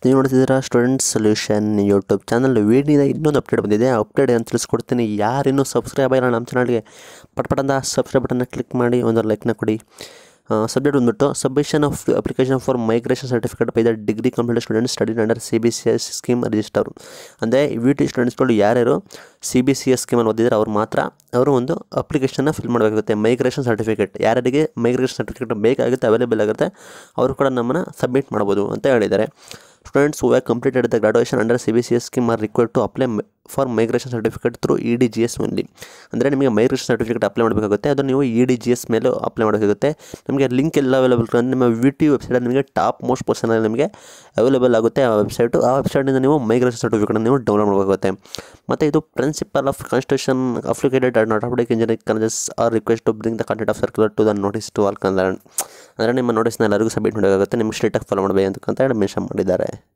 ನೀವು ನೋಡ್ತಿದ್ದೀರಾ student solution YouTube channel ವೀಡಿಯೋದ ಇನ್ನೊಂದು ಅಪ್ಡೇಟ್ ಬಂದಿದೆ ಆ ಅಪ್ಡೇಟ್ ಅಂತ ತಿಳಿಸ್ಕೊಡ್ತೀನಿ ಯಾರಿನ್ನೂ ಸಬ್ಸ್ಕ್ರೈಬ್ ಆಗಿಲ್ಲ ನಮ್ಮ ಚಾನಲ್ಗೆ ಪಟ್ ಪಟ್ ಅಂತ ಸಬ್ಸ್ಕ್ರೈಬ್ ಬಟನ್ನ ಕ್ಲಿಕ್ ಮಾಡಿ ಒಂದು ಲೈಕ್ನ ಕೊಡಿ ಸಬ್ಜೆಕ್ಟ್ ಬಂದ್ಬಿಟ್ಟು submission of application for migration certificate by the degree complete student study under C B C S scheme register ಅಂದರೆ ವಿ ಟಿ ಸ್ಟೂಡೆಂಟ್ಸ್ಗಳು ಯಾರ್ಯಾರು ಸಿ ಬಿ ಸಿ ಎಸ್ ಸ್ಕೀಮಲ್ಲಿ ಓದಿದ್ರೆ ಅವ್ರು ಮಾತ್ರ ಅವರು ಒಂದು ಅಪ್ಲಿಕೇಶನ್ನ ಫಿಲ್ ಮಾಡಬೇಕಾಗುತ್ತೆ ಮೈಗ್ರೇಷನ್ ಸರ್ಟಿಫಿಕೇಟ್ ಯಾರಿಗೆ ಮೈಗ್ರೇಷನ್ ಸರ್ಟಿಫಿಕೇಟ್ ಬೇಕಾಗುತ್ತೆ ಅವೈಲೇಬಲ್ ಆಗುತ್ತೆ ಅವರು ಕೂಡ ನಮ್ಮನ್ನು ಸಬ್ಮಿಟ್ ಮಾಡ್ಬೋದು ಅಂತ ಹೇಳಿದ್ದಾರೆ students who have completed the graduation under C B C S scheme are required to apply for migration certificate through E D G S only ಅಂದರೆ ನಿಮಗೆ ಮೈಗ್ರೇಷನ್ ಸರ್ಟಿಫಿಕೇಟ್ ಅಪ್ಲೈ ಮಾಡಬೇಕಾಗುತ್ತೆ ಅದು ನೀವು ಇ ಡಿ ಜಿ ಎಸ್ ಮೇಲೆ apply ಮಾಡಬೇಕಾಗುತ್ತೆ ನಿಮಗೆ link ಎಲ್ಲ available ನಿಮ್ಮ ವಿ ಟಿ ವೆಬ್ಸೈಟಲ್ಲಿ ನಿಮಗೆ ಟಾಪ್ ಮೋಸ್ಟ್ ಪರ್ಸನಲ್ಲಿ ನಿಮಗೆ ಅವೈಲೇಬಲ್ ಆಗುತ್ತೆ ಆ ವೆಬ್ಸೈಟು ಆ ವೆಬ್ಸೈಟಿಂದ ನೀವು ಮೈಗ್ರೇಷನ್ ಸರ್ಟಿಫಿಕೇಟ್ ನೀವು ಡೌನ್ಲೋಡ್ ಮಾಡಬೇಕಾಗುತ್ತೆ ಮತ್ತು ಇದು principal of constitution applicated at not applic engineering colleges are request to bring the content of circular to the notice to all Kannada ಅಂದರೆ ನಿಮ್ಮ ನೋಟಿಸ್ನ ಎಲ್ಲರಿಗೂ ಸಬ್ಮಿಟ್ ಮಾಡಬೇಕಾಗುತ್ತೆ ನಿಮ್ಗೆ ಸ್ಟ್ರೇಟಾಗಿ ಫಾಲೋ ಮಾಡಬೇಕು ಅಂತ ಹೇಳಿ ಮೆನ್ಷನ್ ಮಾಡಿದ್ದಾರೆ